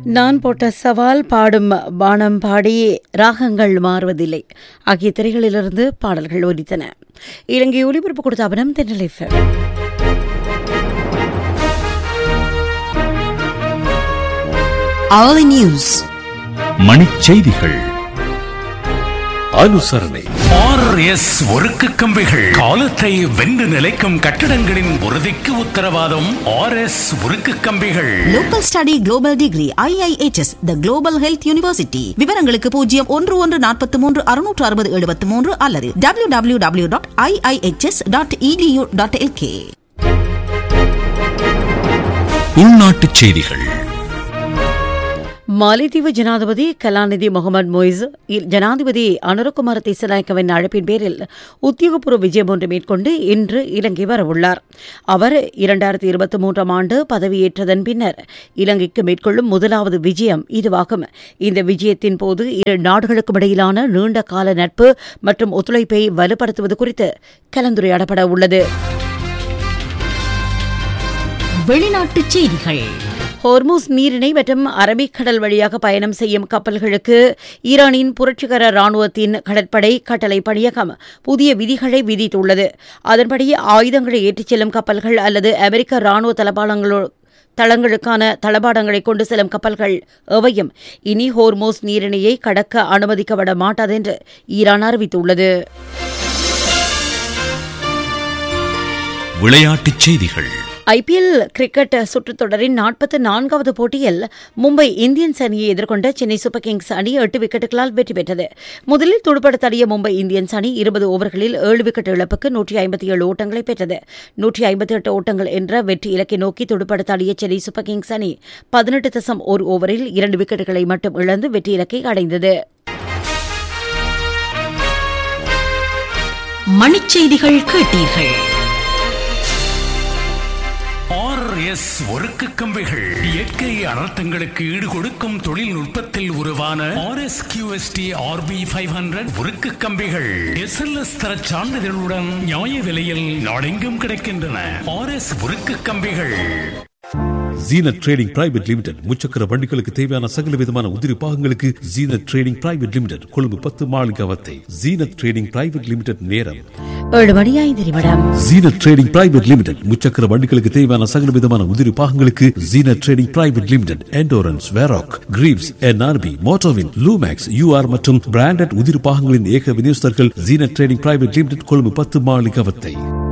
நான் போட்ட சவால் பாடும் பானம் பாடி ராகங்கள் மாறுவதில்லை ஆகிய திரைகளிலிருந்து பாடல்கள் ஒலித்தன இலங்கை ஒலிபரப்பு கொடுத்த அவனம் தென்னலை Hourly News. மணிச்செய்திகள் அனுசரணை ஆர்எஸ் ஒருக்கு கம்பிகள் காலத்தை வென்று நிலைக்கும் கட்டடங்களின் உறுதிக்கு உத்தரவாதம் ஆர்எஸ் உருக்கு கம்பிகள் Local Study Global Degree IIHS The Global Health University விவரங்களுக்கு பூஜ்ஜியம் ஒன்று ஒன்று நாற்பத்தி மூன்று அறுநூற்று அறுபது எழுபத்தி மூன்று அல்லது W W W dot IIHS dot EDU dot LK உள்நாட்டுச் செய்திகள் மாலைதீவு ஜனாதிபதி கலாநிதி முகமது மொய்ஸ் இ- ஜனாதிபதி அனுரகுமார திசநாயக்கவின் அழைப்பின் பேரில் உத்தியோகபூர்வ விஜயம் ஒன்று மேற்கொண்டு இன்று இலங்கை வரவுள்ளார் அவர் இரண்டாயிரத்தி இருபத்தி மூன்றாம் ஆண்டு பதவியேற்றதன் பின்னர் இலங்கைக்கு மேற்கொள்ளும் முதலாவது விஜயம் இதுவாகும் இந்த விஜயத்தின் போது இரு நாடுகளுக்கும் இடையிலான நீண்ட கால நட்பு மற்றும் ஒத்துழைப்பை வலுப்படுத்துவது குறித்து கலந்துரையாடப்பட உள்ளது வெளிநாட்டுச் செய்திகள் ஹோர்மூஸ் நீரிணை மற்றும் அரபிக்கடல் வழியாக பயணம் செய்யும் கப்பல்களுக்கு ஈரானின் புரட்சிகர ராணுவத்தின் கடற்படை கட்டளை பணியகம் புதிய விதிகளை விதித்துள்ளது அதன்படி ஆயுதங்களை ஏற்றிச் செல்லும் கப்பல்கள் அல்லது அமெரிக்க ராணுவ தளபாடங்களோ தளங்களுக்கான தளபாடங்களை கொண்டு செல்லும் கப்பல்கள் எவையும் இனி ஹோர்மோஸ் நீரிணையை கடக்க அனுமதிக்கப்பட மாட்டாது என்று ஈரான் அறிவித்துள்ளது விளையாட்டுச் செய்திகள் ஐபிஎல் கிரிக்கெட் சுற்றுத் தொடரின் நாற்பத்தி நான்காவது போட்டியில் மும்பை இந்தியன்ஸ் அணியை எதிர்கொண்ட சென்னை சூப்பர் கிங்ஸ் அணி எட்டு விக்கெட்டுகளால் வெற்றி பெற்றது முதலில் துடுப்படுத்தாடிய மும்பை இந்தியன்ஸ் அணி இருபது ஓவர்களில் ஏழு விக்கெட் இழப்புக்கு நூற்றி ஐம்பத்தி ஏழு ஓட்டங்களை பெற்றது நூற்றி ஐம்பத்தி எட்டு ஓட்டங்கள் என்ற வெற்றி இலக்கை நோக்கி துடுப்படுத்தாடிய சென்னை சூப்பர் கிங்ஸ் அணி பதினெட்டு தசம் ஒரு ஓவரில் இரண்டு விக்கெட்டுகளை மட்டும் இழந்து வெற்றி இலக்கை அடைந்தது மணிச்செய்திகள் கேட்டீர்கள் ஆர்எஸ் ஒருக்கு கம்பிகள் இயற்கை அனர்த்தங்களுக்கு ஈடு கொடுக்கும் தொழில்நுட்பத்தில் உருவான RS QST RP five hundred உருக்கு கம்பிகள் எஸ்எல்எஸ் தர சான்றிதழுடன் நியாய விலையில் நாடெங்கும் கிடைக்கின்றன ஆர்எஸ் உருக்கு கம்பிகள் ஜீனத் ட்ரேடிங் பிரைவேட் லிமிடெட் முச்சக்கர வண்டிகளுக்கு தேவையான சகல விதமான உதிரி பாகங்களுக்கு Zeenath trading private limited Colombo பத்து Maligawatta Zeenath trading private limited நேரம் ஏழு மணி ஐந்து நிமிடம் ஜீனத் ட்ரேடிங் பிரைவேட் லிமிடெட் முச்சக்கர வண்டிகளுக்கு தேவையான சகல விதமான உதிரி பாகங்களுக்கு Zeenath trading private limited endurance Varroc Greaves NRB மோட்டோவின் லூமேக்ஸ் யூஆர் மற்றும் பிராண்டட் உதிரி பாகங்களின் ஏக விநியோகஸ்தர்கள் Zeenath trading private limited Colombo பத்து மாளிகவத்தை